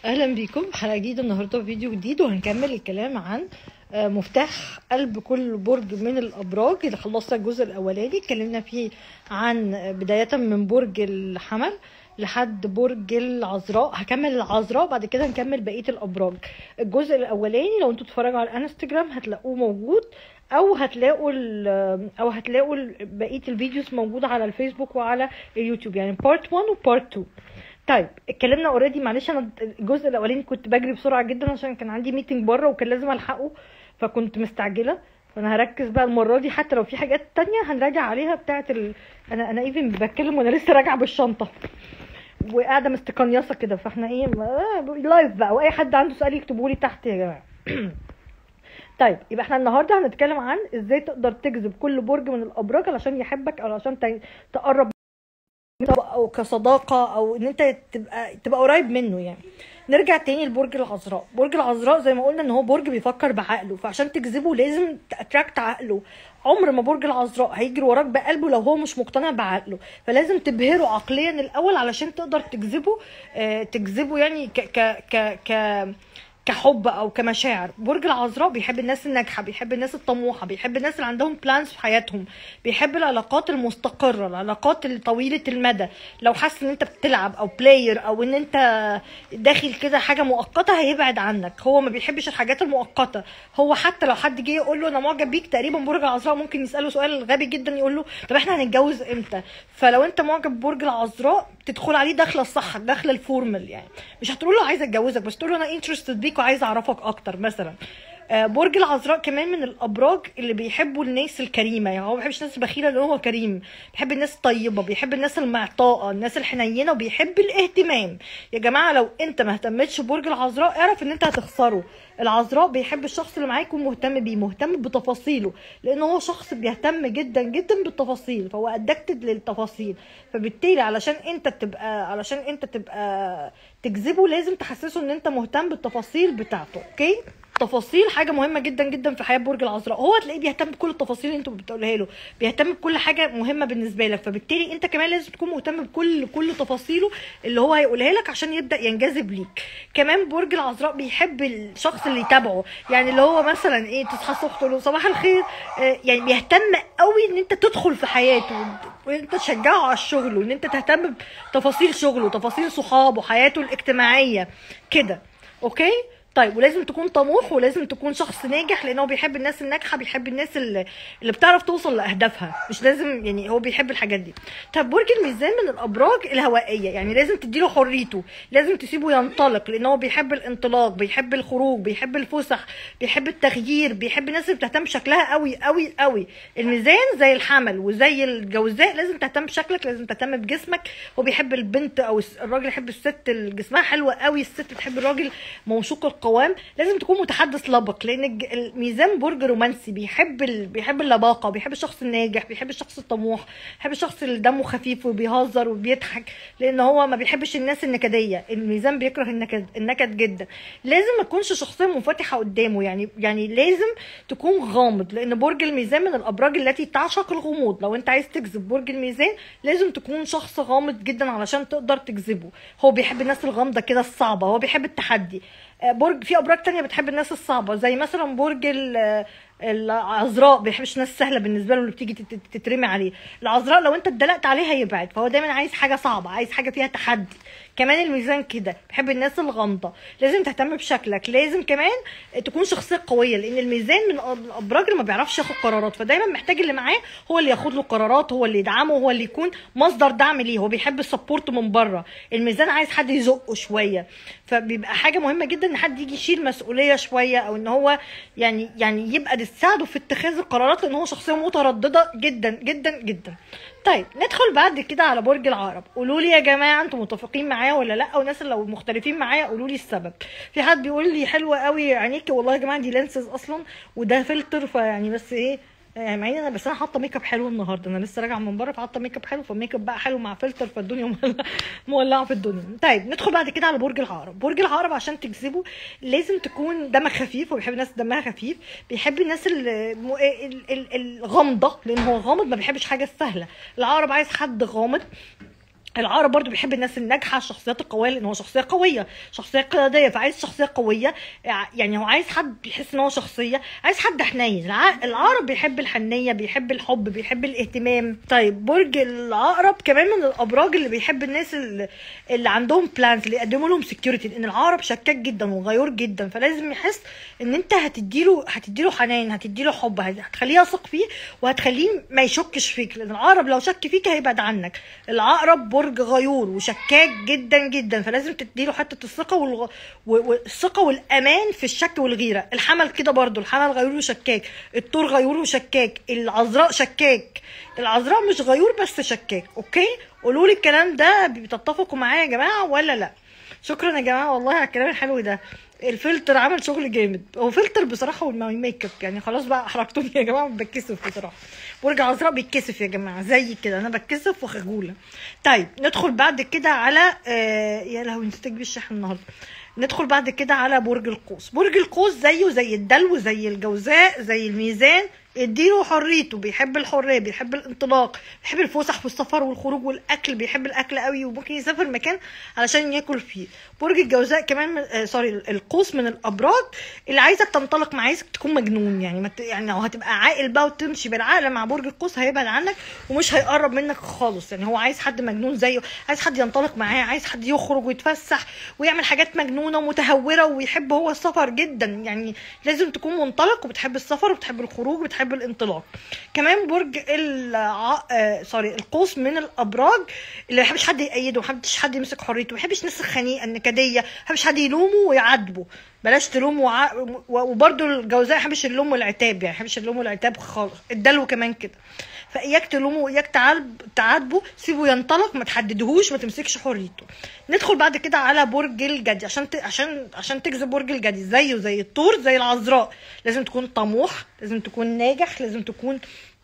اهلا بيكم حلقه جديده النهارده فيديو جديد وهنكمل الكلام عن آه، مفتاح قلب كل برج من الابراج اللي خلصنا الجزء الاولاني اتكلمنا فيه عن آه، بدايه من برج الحمل لحد برج العذراء هكمل العذراء بعد كده هنكمل بقيه الابراج الجزء الاولاني لو انتوا تتفرجوا على الانستجرام هتلاقوه موجود او هتلاقوا ال- او هتلاقوا ال- بقيه الفيديوز موجوده على الفيسبوك وعلى اليوتيوب يعني بارت 1 وبارت 2 طيب اتكلمنا اوريدي معلش انا الجزء الاولاني كنت بجري بسرعه جدا عشان كان عندي ميتنج بره وكان لازم الحقه فكنت مستعجله فانا هركز بقى المره دي حتى لو في حاجات تانية هنراجع عليها بتاعه ال... انا انا ايفن بتكلم وانا لسه راجعه بالشنطه وقاعده مستقنيصه كده فاحنا ايه ما- لايف بقى واي حد عنده سؤال يكتبوا لي تحت يا جماعه طيب يبقى احنا النهارده هنتكلم عن ازاي تقدر تجذب كل برج من الابراج علشان يحبك او علشان ت- تقرب منه او كصداقه او ان انت تبقى تبقى قريب منه يعني نرجع تاني لبرج العذراء برج العذراء زي ما قلنا ان هو برج بيفكر بعقله فعشان تجذبه لازم تاتراكت عقله عمر ما برج العذراء هيجري وراك بقلبه لو هو مش مقتنع بعقله فلازم تبهره عقليا الاول علشان تقدر تجذبه آه تجذبه يعني ك ك ك, ك كحب او كمشاعر برج العذراء بيحب الناس الناجحه بيحب الناس الطموحه بيحب الناس اللي عندهم بلانز في حياتهم بيحب العلاقات المستقره العلاقات الطويله المدى لو حاسس ان انت بتلعب او بلاير او ان انت داخل كده حاجه مؤقته هيبعد عنك هو ما بيحبش الحاجات المؤقته هو حتى لو حد جه يقول له انا معجب بيك تقريبا برج العذراء ممكن يساله سؤال غبي جدا يقول له طب احنا هنتجوز امتى فلو انت معجب ببرج العذراء تدخل عليه داخله الصح داخله الفورمال يعني مش هتقول له عايزه اتجوزك بس تقول له انا انترستد بيك وعايزه اعرفك اكتر مثلا آه، برج العذراء كمان من الابراج اللي بيحبوا الناس الكريمه يعني هو ما بيحبش الناس البخيله لان هو كريم بيحب الناس الطيبه بيحب الناس المعطاءه الناس الحنينه وبيحب الاهتمام يا جماعه لو انت ما اهتمتش ببرج العذراء اعرف ان انت هتخسره العذراء بيحب الشخص اللي معاه يكون مهتم بيه مهتم بتفاصيله لان هو شخص بيهتم جدا جدا بالتفاصيل فهو ادكتد للتفاصيل فبالتالي علشان انت تبقى علشان انت تبقى تجذبه لازم تحسسه ان انت مهتم بالتفاصيل بتاعته اوكي تفاصيل حاجه مهمه جدا جدا في حياه برج العذراء هو تلاقيه بيهتم بكل التفاصيل اللي انت بتقولها له بيهتم بكل حاجه مهمه بالنسبه لك فبالتالي انت كمان لازم تكون مهتم بكل كل تفاصيله اللي هو هيقولها لك عشان يبدا ينجذب ليك كمان برج العذراء بيحب الشخص اللي يتابعه يعني اللي هو مثلا ايه تصحى الصبح تقول له صباح الخير آه، يعني بيهتم قوي ان انت تدخل في حياته وانت تشجعه على الشغل وان انت تهتم بتفاصيل شغله تفاصيل صحابه حياته الاجتماعيه كده اوكي طيب ولازم تكون طموح ولازم تكون شخص ناجح لان هو بيحب الناس الناجحه بيحب الناس اللي, اللي بتعرف توصل لاهدافها مش لازم يعني هو بيحب الحاجات دي طب برج الميزان من الابراج الهوائيه يعني لازم تديله حريته لازم تسيبه ينطلق لان هو بيحب الانطلاق بيحب الخروج بيحب الفسح بيحب التغيير بيحب الناس اللي بتهتم بشكلها قوي قوي قوي الميزان زي الحمل وزي الجوزاء لازم تهتم بشكلك لازم تهتم بجسمك هو بيحب البنت او الس- الراجل يحب الست اللي جسمها حلوه قوي الست تحب الراجل موثوق القوام لازم تكون متحدث لبق لان الج- الميزان برج رومانسي بيحب ال... بيحب اللباقه بيحب الشخص الناجح بيحب الشخص الطموح بيحب الشخص اللي دمه خفيف وبيهزر وبيضحك لان هو ما بيحبش الناس النكديه الميزان بيكره النكد النكد جدا لازم ما تكونش شخصيه منفتحه قدامه يعني يعني لازم تكون غامض لان برج الميزان من الابراج التي تعشق الغموض لو انت عايز تجذب برج الميزان لازم تكون شخص غامض جدا علشان تقدر تجذبه هو بيحب الناس الغامضه كده الصعبه هو بيحب التحدي آه، برج في ابراج تانية بتحب الناس الصعبه زي مثلا برج ال- العذراء بيحبش ناس سهله بالنسبه له اللي بتيجي تت- تترمي عليه العذراء لو انت اتدلقت عليه هيبعد فهو دايما عايز حاجه صعبه عايز حاجه فيها تحدي كمان الميزان كده بيحب الناس الغامضه لازم تهتم بشكلك لازم كمان تكون شخصيه قويه لان الميزان من الابراج اللي ما بيعرفش ياخد قرارات فدايما محتاج اللي معاه هو اللي ياخد له قرارات هو اللي يدعمه هو اللي يكون مصدر دعم ليه هو بيحب السبورت من بره الميزان عايز حد يزقه شويه فبيبقى حاجه مهمه جدا ان حد يجي يشيل مسؤوليه شويه او ان هو يعني يعني يبقى تساعده في اتخاذ القرارات لان هو شخصيه متردده جدا جدا جدا طيب ندخل بعد كده على برج العقرب قولوا لي يا جماعه انتوا متفقين معايا ولا لا والناس اللي لو مختلفين معايا قولوا لي السبب في حد بيقول لي حلوه قوي عينيكي والله يا جماعه دي لينسز اصلا وده فلتر فيعني بس ايه يعني مع إن انا بس انا حاطه ميك اب حلو النهارده انا لسه راجعه من بره فحاطه ميك اب حلو فالميك اب بقى حلو مع فلتر فالدنيا مولعه مولعه في الدنيا طيب ندخل بعد كده على برج العقرب برج العقرب عشان تجذبه لازم تكون دمك خفيف وبيحب الناس دمها خفيف بيحب الناس ال- ال- ال- الغامضه لان هو غامض ما بيحبش حاجه السهله العقرب عايز حد غامض العقرب برضو بيحب الناس الناجحه الشخصيات القويه لان هو شخصيه قويه شخصيه قياديه فعايز شخصيه قويه يعني هو عايز حد بيحس ان هو شخصيه عايز حد حنين الع- العقرب بيحب الحنيه بيحب الحب بيحب الاهتمام طيب برج العقرب كمان من الابراج اللي بيحب الناس اللي, اللي عندهم بلانز اللي يقدموا لهم سكيورتي لان العقرب شكاك جدا وغيور جدا فلازم يحس ان انت هتديله هتديله حنان هتديله حب هتخليه يثق فيه وهتخليه ما يشكش فيك لان العقرب لو شك فيك هيبعد عنك العقرب برج غيور وشكاك جدا جدا فلازم تديله حته الثقه والغ... و- والثقه والامان في الشك والغيره الحمل كده برضو الحمل غيور وشكاك الثور غيور وشكاك العذراء شكاك العذراء مش غيور بس شكاك اوكي قولوا لي الكلام ده بتتفقوا معايا يا جماعه ولا لا شكرا يا جماعه والله على الكلام الحلو ده الفلتر عمل شغل جامد هو فلتر بصراحه والماي ميك اب يعني خلاص بقى احرجتوني يا جماعه بتكسف بصراحه برج عذراء بيتكسف يا جماعه زي كده انا بتكسف وخجوله طيب ندخل بعد كده على آه يا لهوي نسيت اجيب الشحن النهارده ندخل بعد كده على برج القوس برج القوس زيه زي الدلو زي الجوزاء زي الميزان اديله حريته بيحب الحريه بيحب الانطلاق بيحب الفسح والسفر والخروج والاكل بيحب الاكل قوي وممكن يسافر مكان علشان ياكل فيه برج الجوزاء كمان من آه سوري القوس من الابراج اللي عايزك تنطلق معاه عايزك تكون مجنون يعني ما ت- يعني لو هتبقى عاقل بقى وتمشي بالعقل مع برج القوس هيبعد عنك ومش هيقرب منك خالص يعني هو عايز حد مجنون زيه عايز حد ينطلق معاه عايز حد يخرج ويتفسح ويعمل حاجات مجنونه ومتهوره ويحب هو السفر جدا يعني لازم تكون منطلق وبتحب السفر وبتحب الخروج وبتحب الانطلاق كمان برج الع... آه سوري القوس من الابراج اللي ما بيحبش حد يأيده ما بيحبش حد يمسك حريته ما بيحبش الناس الخنيقه النكديه ما بيحبش حد يلومه ويعاتبه بلاش تلوم وع... وبرده الجوزاء ما بيحبش اللوم والعتاب يعني ما بيحبش اللوم والعتاب خالص الدلو كمان كده فاياك تلومه واياك تعاتب تعاتبه سيبه ينطلق ما تحددهوش ما تمسكش حريته ندخل بعد كده على برج الجدي عشان ت... عشان عشان تجذب برج الجدي زيه زي الثور زي العذراء لازم تكون طموح لازم تكون ناجح لازم تكون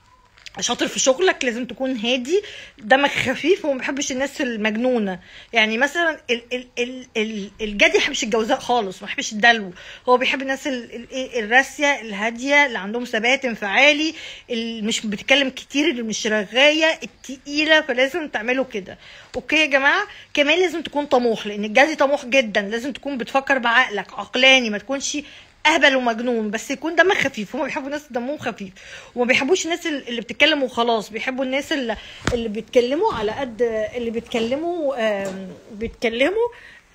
شاطر في شغلك لازم تكون هادي دمك خفيف وما بحبش الناس المجنونه يعني مثلا ال ال ال ال الجدي ما بيحبش الجوزاء خالص ما بيحبش الدلو هو بيحب الناس ال- ال- إيه الراسيه الهاديه اللي عندهم ثبات انفعالي اللي مش بتتكلم كتير اللي مش رغايه التقيله فلازم تعملوا كده اوكي يا جماعه كمان لازم تكون طموح لان الجدي طموح جدا لازم تكون بتفكر بعقلك عقلاني ما تكونش اهبل ومجنون بس يكون دمك خفيف هما بيحبوا الناس دمهم خفيف وما بيحبوش الناس اللي بتتكلم وخلاص بيحبوا الناس اللي, اللي بيتكلموا على قد اللي بيتكلموا آم، بيتكلموا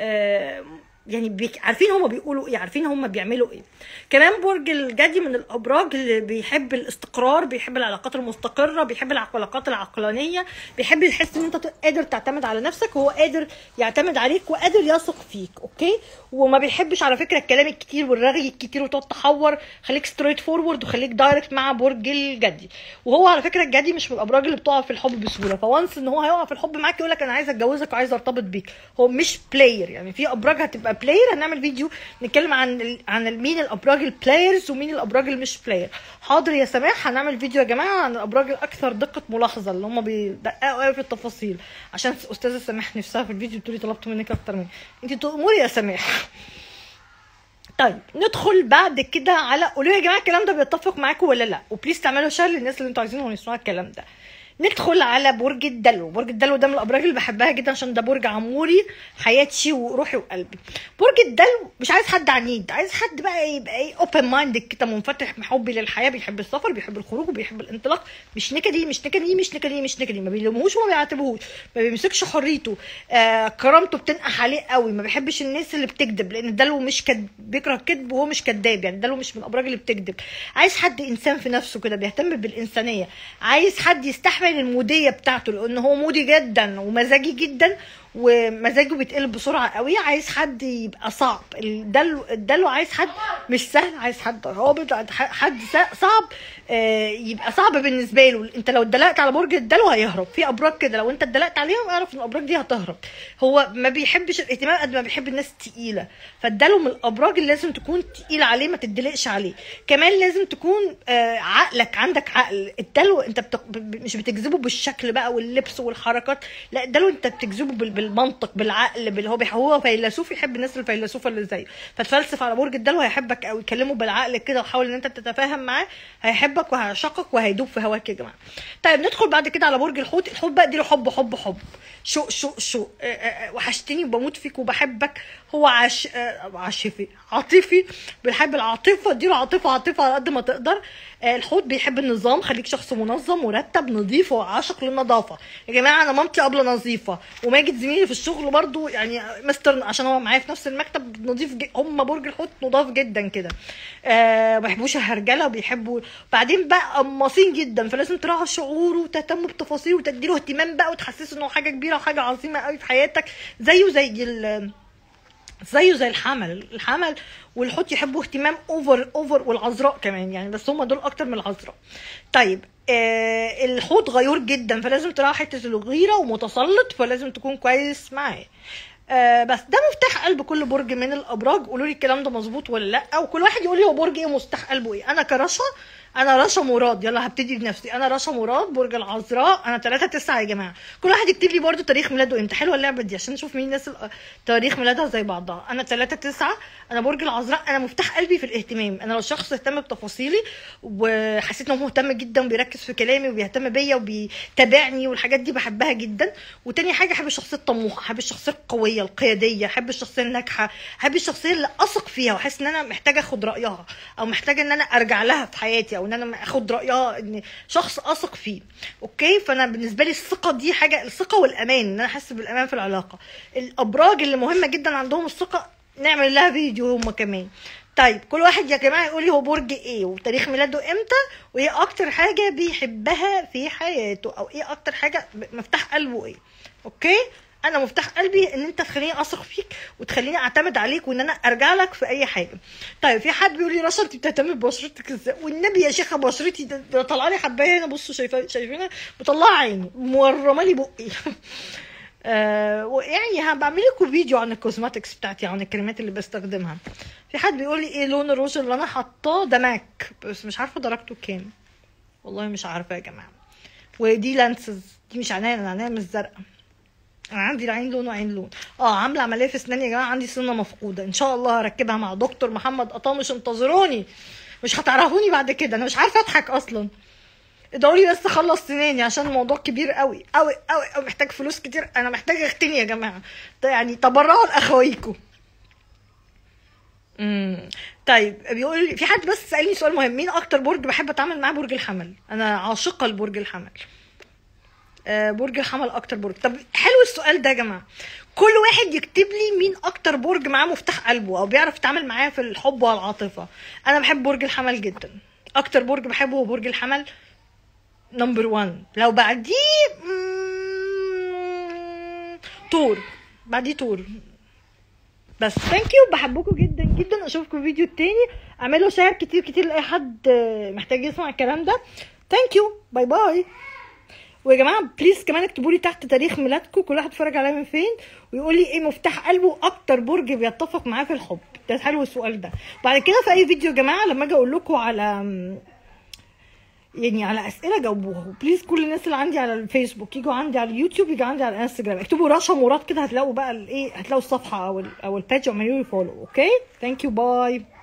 آم، يعني بيك عارفين هما بيقولوا ايه عارفين هما بيعملوا ايه كمان برج الجدي من الابراج اللي بيحب الاستقرار بيحب العلاقات المستقره بيحب العلاقات العقلانيه بيحب يحس ان انت قادر تعتمد على نفسك وهو قادر يعتمد عليك وقادر يثق فيك اوكي وما بيحبش على فكره الكلام الكتير والرغي الكتير وتقعد تحور خليك ستريت فورورد وخليك دايركت مع برج الجدي وهو على فكره الجدي مش من الابراج اللي بتقع في الحب بسهوله فوانس ان هو هيقع في الحب معاك يقول لك انا عايز اتجوزك وعايز ارتبط بيك هو مش بلاير يعني في ابراج هتبقى بلاير هنعمل فيديو نتكلم عن ال... عن ال- مين الابراج البلايرز ومين الابراج اللي مش بلاير حاضر يا سماح هنعمل فيديو يا جماعه عن الابراج الاكثر دقه ملاحظه اللي هم بيدققوا قوي في التفاصيل عشان استاذه سماح نفسها في الفيديو تقولي طلبت منك اكتر مني انت تأمري يا سماح طيب ندخل بعد كده على قولوا لي يا جماعه الكلام ده بيتفق معاكم ولا لا وبليز تعملوا شير للناس اللي انتوا عايزينهم يسمعوا الكلام ده ندخل على برج الدلو برج الدلو ده من الابراج اللي بحبها جدا عشان ده برج عموري حياتي وروحي وقلبي برج الدلو مش عايز حد عنيد عايز حد بقى يبقى ايه اوبن مايند كده منفتح محبي للحياه بيحب السفر بيحب الخروج وبيحب الانطلاق مش نكدي مش نكدي مش نكدي مش نكدي ما بيلومهوش وما بيعاتبهوش ما بيمسكش حريته آه كرامته بتنقح عليه قوي ما بيحبش الناس اللي بتكذب لان الدلو مش كد... بيكره الكذب وهو مش كذاب يعني الدلو مش من الابراج اللي بتكذب عايز حد انسان في نفسه كده بيهتم بالانسانيه عايز حد يستحمل الموديه بتاعته لان هو مودي جدا ومزاجي جدا ومزاجه بيتقلب بسرعه قوي عايز حد يبقى صعب الدلو الدلو عايز حد مش سهل عايز حد رابط عايز حد سا- صعب آه، يبقى صعب بالنسبه له انت لو اتدلقت على برج الدلو هيهرب في ابراج كده لو انت اتدلقت عليهم اعرف ان الابراج دي هتهرب هو ما بيحبش الاهتمام قد ما بيحب الناس التقيله فالدلو من الابراج اللي لازم تكون تقيل عليه ما تدلقش عليه كمان لازم تكون آه، عقلك عندك عقل الدلو انت بتق... ب- مش بتجذبه بالشكل بقى واللبس والحركات لا الدلو انت بتجذبه بال... بالمنطق بالعقل بال هو بيح- هو فيلسوف يحب الناس الفيلسوفه اللي زيه فتفلسف على برج الدلو هيحبك قوي كلمه بالعقل كده وحاول ان انت تتفاهم معاه هيحبك وهيعشقك وهيدوب في هواك يا جماعه طيب ندخل بعد كده على برج الحوت الحوت بقى دي له حب حب حب شوق شوق شوق آه، آه، آه، وحشتني وبموت فيك وبحبك هو عش آه، عاطفي عاطفي بيحب العاطفه اديله عاطفه عاطفه على قد ما تقدر آه، الحوت بيحب النظام خليك شخص منظم مرتب نظيف وعاشق للنظافه يا جماعه انا مامتي قبل نظيفه وماجد زميلي في الشغل برضو يعني مستر عشان هو معايا في نفس المكتب نظيف ج... هم برج الحوت نضاف جدا كده آه ما بيحبوش الهرجله وبيحبوا بعدين بقى قماصين جدا فلازم تراعي شعوره وتهتم بتفاصيله وتديله اهتمام بقى وتحسسه انه حاجه كبيره وحاجه عظيمه قوي في حياتك زيه زي ال... زيه زي الحمل الحمل والحوت يحبوا اهتمام اوفر اوفر والعذراء كمان يعني بس هم دول اكتر من العذراء طيب آه الحوت غيور جدا فلازم تراعي حته الغيره ومتسلط فلازم تكون كويس معاه آه بس ده مفتاح قلب كل برج من الابراج قولوا لي الكلام ده مظبوط ولا لا وكل واحد يقول لي هو برج ايه مفتاح قلبه ايه انا كرشا انا رشا مراد يلا هبتدي بنفسي انا رشا مراد برج العذراء انا 3 9 يا جماعه كل واحد يكتب لي برده تاريخ ميلاده امتى حلوه اللعبه دي عشان نشوف مين الناس ال- تاريخ ميلادها زي بعضها انا 3 9 انا برج العذراء انا مفتاح قلبي في الاهتمام انا لو شخص اهتم بتفاصيلي وحسيت انه مهتم جدا وبيركز في كلامي وبيهتم بيا وبيتابعني والحاجات دي بحبها جدا وتاني حاجه احب الشخصيه الطموحه احب الشخصيه القويه القياديه احب الشخصيه الناجحه احب الشخصيه اللي اثق فيها واحس ان انا محتاجه اخد رايها او محتاجه ان انا ارجع لها في حياتي او ان انا اخد رايها ان شخص اثق فيه اوكي فانا بالنسبه لي الثقه دي حاجه الثقه والامان ان انا احس بالامان في العلاقه الابراج اللي مهمه جدا عندهم الثقه نعمل لها فيديو هما كمان طيب كل واحد يا جماعه يقول لي هو برج ايه وتاريخ ميلاده امتى وايه اكتر حاجه بيحبها في حياته او ايه اكتر حاجه مفتاح قلبه ايه اوكي انا مفتاح قلبي ان انت تخليني اثق فيك وتخليني اعتمد عليك وان انا ارجع لك في اي حاجه طيب في حد بيقول لي رشا انت بتهتمي ببشرتك ازاي والنبي يا شيخه بشرتي ده ده طالعه لي حبايه هنا بصوا شايفه شايفينها مطلعه عيني مورمه لي بقي آه ويعني هبعمل لكم فيديو عن الكوزماتكس بتاعتي عن الكريمات اللي بستخدمها في حد بيقول لي ايه لون الروج اللي انا حاطاه ده ماك بس مش عارفه درجته كام والله مش عارفه يا جماعه ودي لانسز دي مش عينيا انا عينيا مش زرقاء انا عندي العين لون وعين لون اه عامله عمليه في اسناني يا جماعه عندي سنه مفقوده ان شاء الله هركبها مع دكتور محمد قطامش انتظروني مش هتعرفوني بعد كده انا مش عارفه اضحك اصلا ادعوا لي بس اخلص سناني عشان الموضوع كبير قوي قوي قوي قوي محتاج فلوس كتير انا محتاجه اختني يا جماعه ده يعني تبرعوا لاخويكم امم طيب بيقول لي في حد بس سالني سؤال مهم مين اكتر برج بحب اتعامل معاه برج الحمل انا عاشقه لبرج الحمل آه، برج الحمل اكتر برج طب حلو السؤال ده يا جماعه كل واحد يكتب لي مين اكتر برج معاه مفتاح قلبه او بيعرف يتعامل معاه في الحب والعاطفه انا بحب برج الحمل جدا اكتر برج بحبه هو برج الحمل نمبر 1 لو بعديه مم، تور بعديه تور بس ثانك يو بحبكم جدا جدا اشوفكم في فيديو تاني اعملوا شير كتير كتير لاي حد آه، محتاج يسمع الكلام ده ثانك يو باي باي ويا جماعه بليز كمان اكتبوا لي تحت تاريخ ميلادكم كل واحد اتفرج عليا من فين ويقول لي ايه مفتاح قلبه اكتر برج بيتفق معاه في الحب ده حلو السؤال ده بعد كده في اي فيديو يا جماعه لما اجي اقول لكم على يعني على اسئله جاوبوها بليز كل الناس اللي عندي على الفيسبوك يجوا عندي على اليوتيوب يجوا عندي على الانستجرام اكتبوا رشا مراد كده هتلاقوا بقى الايه هتلاقوا الصفحه او ال او البيج واعملوا لي فولو اوكي ثانك يو باي